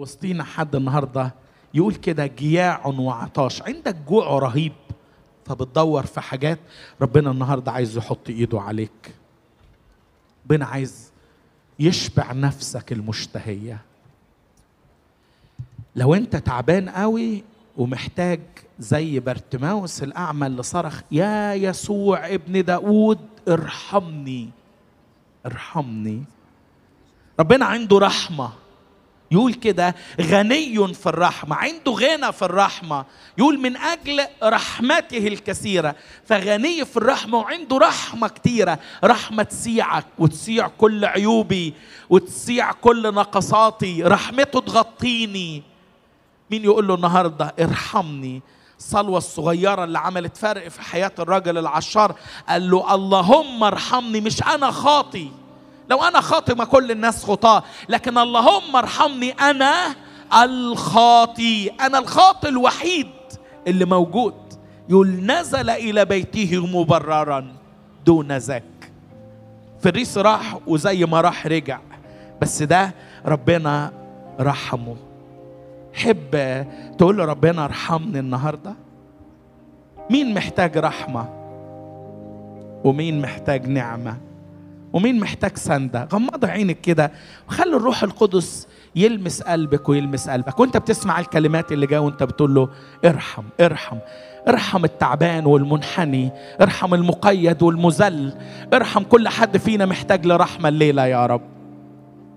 وسطينا حد النهارده يقول كده جياع وعطاش عندك جوع رهيب فبتدور في حاجات ربنا النهارده عايز يحط ايده عليك ربنا عايز يشبع نفسك المشتهيه لو انت تعبان قوي ومحتاج زي برتماوس الاعمى اللي صرخ يا يسوع ابن داود ارحمني ارحمني ربنا عنده رحمه يقول كده غني في الرحمة عنده غنى في الرحمة يقول من أجل رحمته الكثيرة فغني في الرحمة وعنده رحمة كتيرة رحمة تسيعك وتسيع كل عيوبي وتسيع كل نقصاتي رحمته تغطيني مين يقول له النهاردة ارحمني الصلوة الصغيرة اللي عملت فرق في حياة الرجل العشار قال له اللهم ارحمني مش أنا خاطي لو انا خاطئ ما كل الناس خطاه لكن اللهم ارحمني انا الخاطي انا الخاطئ الوحيد اللي موجود يقول نزل الى بيته مبررا دون ذاك فريس راح وزي ما راح رجع بس ده ربنا رحمه حب تقول له ربنا ارحمني النهارده مين محتاج رحمه ومين محتاج نعمه ومين محتاج سندة غمض عينك كده وخلي الروح القدس يلمس قلبك ويلمس قلبك وانت بتسمع الكلمات اللي جايه وانت بتقول له ارحم ارحم ارحم التعبان والمنحني ارحم المقيد والمذل ارحم كل حد فينا محتاج لرحمة الليلة يا رب